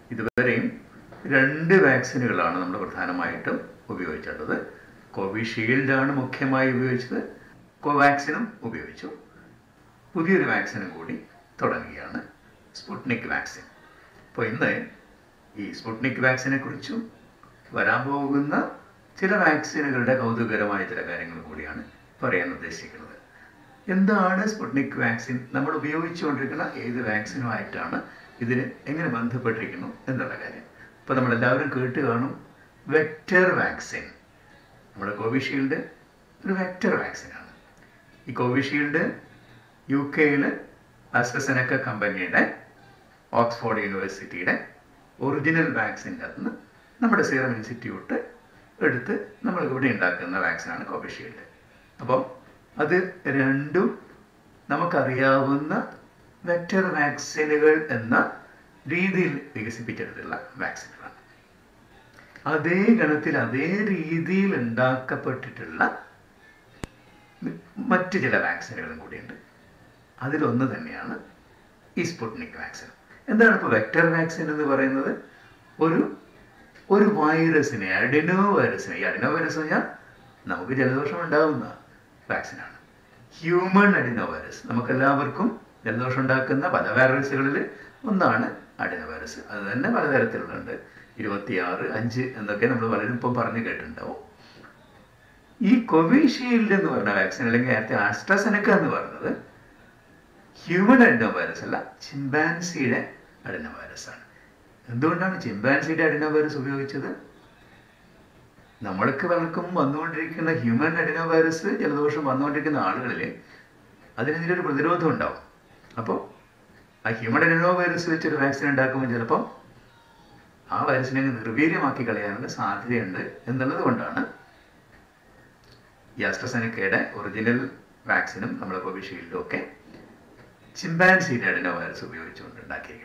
ഇതുവരെയും രണ്ട് വാക്സിനുകളാണ് നമ്മൾ പ്രധാനമായിട്ടും ഉപയോഗിച്ചിട്ടുള്ളത് കോവിഷീൽഡാണ് മുഖ്യമായി ഉപയോഗിച്ചത് കോവാക്സിനും ഉപയോഗിച്ചു പുതിയൊരു വാക്സിനും കൂടി തുടങ്ങുകയാണ് സ്പുട്നിക് വാക്സിൻ അപ്പോൾ ഇന്ന് ഈ സ്പുട്നിക് വാക്സിനെ കുറിച്ചും വരാൻ പോകുന്ന ചില വാക്സിനുകളുടെ കൗതുകരമായ ചില കാര്യങ്ങൾ കൂടിയാണ് പറയാൻ ഉദ്ദേശിക്കുന്നത് എന്താണ് സ്പുട്നിക് വാക്സിൻ നമ്മൾ ഉപയോഗിച്ചുകൊണ്ടിരിക്കുന്ന ഏത് വാക്സിനുമായിട്ടാണ് ഇതിന് എങ്ങനെ ബന്ധപ്പെട്ടിരിക്കുന്നു എന്നുള്ള കാര്യം ഇപ്പോൾ നമ്മളെല്ലാവരും കേട്ട് കാണും വെക്റ്റർ വാക്സിൻ നമ്മുടെ കോവിഷീൽഡ് ഒരു വെക്റ്റർ വാക്സിനാണ് ഈ കോവിഷീൽഡ് യു കെയിൽ അസ്ട്രസെനക്ക കമ്പനിയുടെ ഓക്സ്ഫോർഡ് യൂണിവേഴ്സിറ്റിയുടെ ഒറിജിനൽ വാക്സിൻ്റെ അകത്തുനിന്ന് നമ്മുടെ സീറം ഇൻസ്റ്റിറ്റ്യൂട്ട് എടുത്ത് നമ്മൾ ഇവിടെ ഉണ്ടാക്കുന്ന വാക്സിനാണ് കോവിഷീൽഡ് അപ്പോൾ അത് രണ്ടും നമുക്കറിയാവുന്ന വെക്റ്റർ വാക്സിനുകൾ എന്ന രീതിയിൽ വികസിപ്പിച്ചെടുത്തുള്ള വാക്സിനുകളാണ് അതേ ഗണത്തിൽ അതേ രീതിയിൽ ഉണ്ടാക്കപ്പെട്ടിട്ടുള്ള മറ്റ് ചില വാക്സിനുകളും കൂടിയുണ്ട് അതിലൊന്ന് തന്നെയാണ് ഈ സ്പുട്നിക് വാക്സിൻ എന്താണ് ഇപ്പോൾ വെക്റ്റർ വാക്സിൻ എന്ന് പറയുന്നത് ഒരു ഒരു വൈറസിനെ അഡിനോ വൈറസിനെ ഈ അഡിനോ വൈറസ് പറഞ്ഞാൽ നമുക്ക് ജലദോഷം ഉണ്ടാകുന്ന വാക്സിനാണ് ഹ്യൂമൺ അഡിനോ വൈറസ് നമുക്കെല്ലാവർക്കും ജലദോഷം ഉണ്ടാക്കുന്ന പല വൈറസുകളിൽ ഒന്നാണ് അഡിനോ വൈറസ് അത് തന്നെ പലതരത്തിലുണ്ട് ഇരുപത്തിയാറ് അഞ്ച് എന്നൊക്കെ നമ്മൾ പലരും ഇപ്പം പറഞ്ഞു കേട്ടിട്ടുണ്ടാവും ഈ കോവിഷീൽഡ് എന്ന് പറഞ്ഞ വാക്സിൻ അല്ലെങ്കിൽ നേരത്തെ ആസ്ട്രസെനക്ക എന്ന് പറയുന്നത് ഹ്യൂമൻ അഡിനോ വൈറസ് അല്ല ചിമ്പാൻസിയുടെ അഡിനോ വൈറസ് ആണ് എന്തുകൊണ്ടാണ് ചിമ്പാൻസിയുടെ അഡിനോ വൈറസ് ഉപയോഗിച്ചത് നമ്മൾക്ക് പലർക്കും വന്നുകൊണ്ടിരിക്കുന്ന ഹ്യൂമൻ അഡിനോ വൈറസ് ജലദോഷം വന്നുകൊണ്ടിരിക്കുന്ന ആളുകളിൽ അതിനെതിരെ ഒരു പ്രതിരോധം ഉണ്ടാവും അപ്പോൾ ആ ഹ്യൂമൻ അഡിനോ വൈറസ് വെച്ചൊരു വാക്സിൻ ഉണ്ടാക്കുമ്പോൾ ചിലപ്പോൾ ആ വൈറസിനെ നിർവീര്യമാക്കി കളയാനുള്ള സാധ്യതയുണ്ട് എന്നുള്ളത് കൊണ്ടാണ് ഈ ആസ്ട്രസെനക്കയുടെ ഒറിജിനൽ വാക്സിനും നമ്മുടെ കോവിഷീൽഡും ഒക്കെ ചിമ്പാൻസിയുടെ അഡിനോ വൈറസ് ഉപയോഗിച്ചുകൊണ്ട് ഉണ്ടാക്കിയിരിക്കണം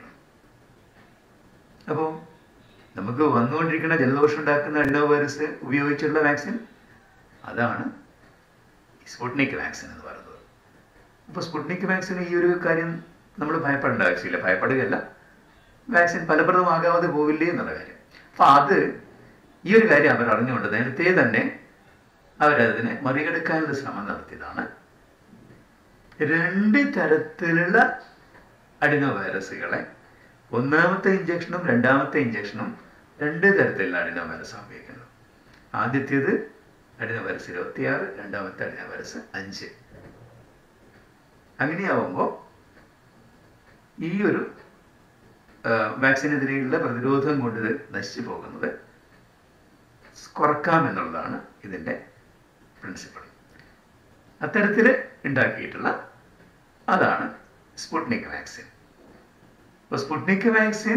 അപ്പോൾ നമുക്ക് വന്നുകൊണ്ടിരിക്കുന്ന ജലദോഷം ഉണ്ടാക്കുന്ന അഡിനോ വൈറസ് ഉപയോഗിച്ചുള്ള വാക്സിൻ അതാണ് സ്പുട്നിക് വാക്സിൻ എന്ന് പറയുന്നത് അപ്പോൾ സ്പുട്നിക് വാക്സിൻ ഈ ഒരു കാര്യം നമ്മൾ ഭയപ്പെടേണ്ട ആവശ്യമില്ല ഭയപ്പെടുകയല്ല വാക്സിൻ ഫലപ്രദമാകാതെ പോവില്ലേ എന്നുള്ള കാര്യം അപ്പം അത് ഈ ഒരു കാര്യം അവർ അറിഞ്ഞുകൊണ്ട് നേരത്തെ തന്നെ അവരതിനെ മറികടക്കാനുള്ള ശ്രമം നടത്തിയതാണ് രണ്ട് തരത്തിലുള്ള അഡിനോ വൈറസുകളെ ഒന്നാമത്തെ ഇഞ്ചക്ഷനും രണ്ടാമത്തെ ഇഞ്ചക്ഷനും രണ്ട് തരത്തിലുള്ള അഡിനോ വൈറസ് ഉപയോഗിക്കുന്നത് ആദ്യത്തേത് അഡിനോ വൈറസ് ഇരുപത്തിയാറ് രണ്ടാമത്തെ അഡിനോ വൈറസ് അഞ്ച് അങ്ങനെയാവുമ്പോൾ ഈ ഒരു വാക്സിനെതിരെയുള്ള പ്രതിരോധം കൊണ്ട് ഇത് നശിച്ചു പോകുന്നത് കുറക്കാം എന്നുള്ളതാണ് ഇതിൻ്റെ പ്രിൻസിപ്പിൾ അത്തരത്തിൽ ഉണ്ടാക്കിയിട്ടുള്ള അതാണ് സ്പുട്നിക് വാക്സിൻ അപ്പോൾ സ്പുട്നിക് വാക്സിൻ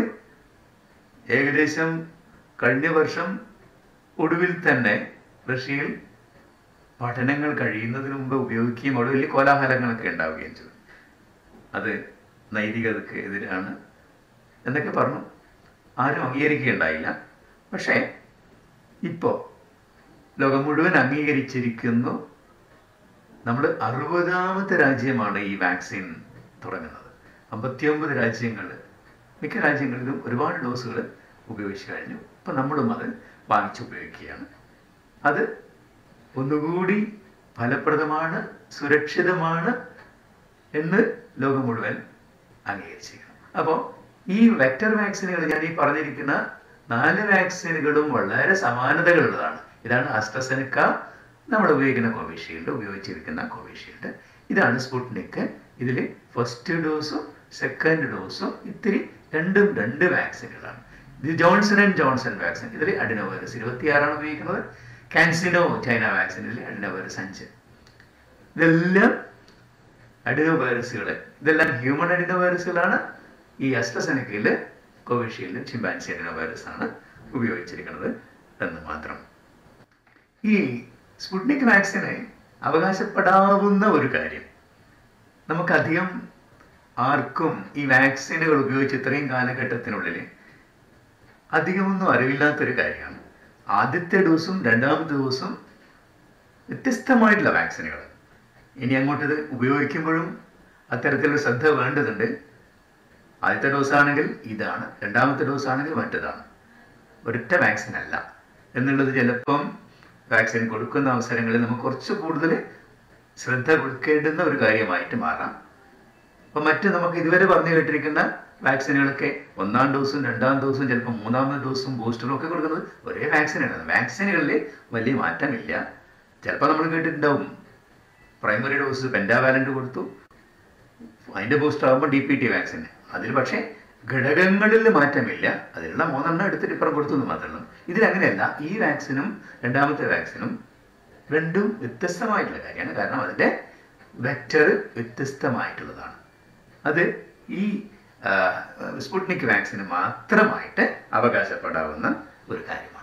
ഏകദേശം കഴിഞ്ഞ വർഷം ഒടുവിൽ തന്നെ റഷ്യയിൽ പഠനങ്ങൾ കഴിയുന്നതിന് മുമ്പ് ഉപയോഗിക്കുകയും അവിടെ വലിയ കോലാഹലങ്ങളൊക്കെ ഉണ്ടാവുകയും ചെയ്തു അത് നൈതികതയ്ക്ക് എതിരാണ് എന്നൊക്കെ പറഞ്ഞു ആരും അംഗീകരിക്കുകയുണ്ടായില്ല പക്ഷേ ഇപ്പോൾ ലോകം മുഴുവൻ അംഗീകരിച്ചിരിക്കുന്നു നമ്മൾ അറുപതാമത്തെ രാജ്യമാണ് ഈ വാക്സിൻ തുടങ്ങുന്നത് അമ്പത്തിയൊമ്പത് രാജ്യങ്ങൾ മിക്ക രാജ്യങ്ങളിലും ഒരുപാട് ഡോസുകൾ ഉപയോഗിച്ച് കഴിഞ്ഞു ഇപ്പം നമ്മളും അത് വാങ്ങിച്ച് ഉപയോഗിക്കുകയാണ് അത് ഒന്നുകൂടി ഫലപ്രദമാണ് സുരക്ഷിതമാണ് എന്ന് ലോകം മുഴുവൻ അംഗീകരിച്ചിരിക്കണം അപ്പോൾ ഈ വെക്റ്റർ വാക്സിനുകൾ ഞാൻ ഈ പറഞ്ഞിരിക്കുന്ന നാല് വാക്സിനുകളും വളരെ സമാനതകളുള്ളതാണ് ഇതാണ് ആസ്ട്രസെനക്ക നമ്മൾ ഉപയോഗിക്കുന്ന കോവിഷീൽഡ് ഉപയോഗിച്ചിരിക്കുന്ന കോവിഷീൽഡ് ഇതാണ് സ്പുട്നിക് ഇതിൽ ഫസ്റ്റ് ഡോസും സെക്കൻഡ് ഡോസും ഇത്തിരി രണ്ടും രണ്ട് വാക്സിനുകളാണ് ഇത് ജോൺസൺ ആൻഡ് ജോൺസൺ വാക്സിൻ ഇതിൽ അഡിനോ വൈറസ് ഇരുപത്തിയാറാണ് ഉപയോഗിക്കുന്നത് കാൻസിനോ ചൈന വാക്സിനിൽ അഡിനോ വൈറസ് അഞ്ച് ഇതെല്ലാം അഡിനോ വൈറസുകൾ ഇതെല്ലാം ഹ്യൂമൻ അഡിനോ വൈറസുകളാണ് ഈ അസ്ട്രസെനക്കയിൽ കോവിഷീൽഡും ചിമ്പാൻസി അഡിനോ വൈറസ് ആണ് ഉപയോഗിച്ചിരിക്കുന്നത് എന്ന് മാത്രം ഈ സ്പുട്നിക് വാക്സിന് അവകാശപ്പെടാവുന്ന ഒരു കാര്യം നമുക്കധികം ആർക്കും ഈ വാക്സിനുകൾ ഉപയോഗിച്ച് ഇത്രയും കാലഘട്ടത്തിനുള്ളിൽ അധികമൊന്നും അറിവില്ലാത്തൊരു കാര്യമാണ് ആദ്യത്തെ ഡോസും രണ്ടാമത്തെ ഡോസും വ്യത്യസ്തമായിട്ടുള്ള വാക്സിനുകൾ ഇനി അങ്ങോട്ട് ഇത് ഉപയോഗിക്കുമ്പോഴും അത്തരത്തിലുള്ള ശ്രദ്ധ വേണ്ടതുണ്ട് ആദ്യത്തെ ഡോസ് ആണെങ്കിൽ ഇതാണ് രണ്ടാമത്തെ ഡോസ് ആണെങ്കിൽ മറ്റേതാണ് ഒരൊറ്റ വാക്സിൻ അല്ല എന്നുള്ളത് ചിലപ്പം വാക്സിൻ കൊടുക്കുന്ന അവസരങ്ങളിൽ നമുക്ക് കുറച്ച് കൂടുതൽ ശ്രദ്ധ കൊടുക്കേണ്ടുന്ന ഒരു കാര്യമായിട്ട് മാറാം അപ്പം മറ്റ് നമുക്ക് ഇതുവരെ പറഞ്ഞു കേട്ടിരിക്കുന്ന വാക്സിനുകളൊക്കെ ഒന്നാം ഡോസും രണ്ടാം ഡോസും ചിലപ്പോൾ മൂന്നാമത്തെ ഡോസും ബൂസ്റ്ററും ഒക്കെ കൊടുക്കുന്നത് ഒരേ വാക്സിനാണ് വാക്സിനുകളിൽ വലിയ മാറ്റമില്ല ചിലപ്പോൾ നമ്മൾ കേട്ടിട്ടുണ്ടാവും പ്രൈമറി ഡോസ് പെൻഡാവാലൻ്റ് കൊടുത്തു അതിൻ്റെ ബൂസ്റ്റർ ആകുമ്പോൾ ഡി പി ടി വാക്സിൻ അതിൽ പക്ഷേ ഘടകങ്ങളിൽ മാറ്റമില്ല അതിലുള്ള മൂന്നെണ്ണം എടുത്തിട്ട് ഇപ്പുറം കൊടുത്തു എന്ന് മാത്രമേ ഉള്ളൂ ഇതിലങ്ങനെയല്ല ഈ വാക്സിനും രണ്ടാമത്തെ വാക്സിനും രണ്ടും വ്യത്യസ്തമായിട്ടുള്ള കാര്യമാണ് കാരണം അതിൻ്റെ വെക്റ്റർ വ്യത്യസ്തമായിട്ടുള്ളതാണ് അത് ഈ സ്പുട്നിക് വാക്സിന് മാത്രമായിട്ട് അവകാശപ്പെടാവുന്ന ഒരു കാര്യമാണ്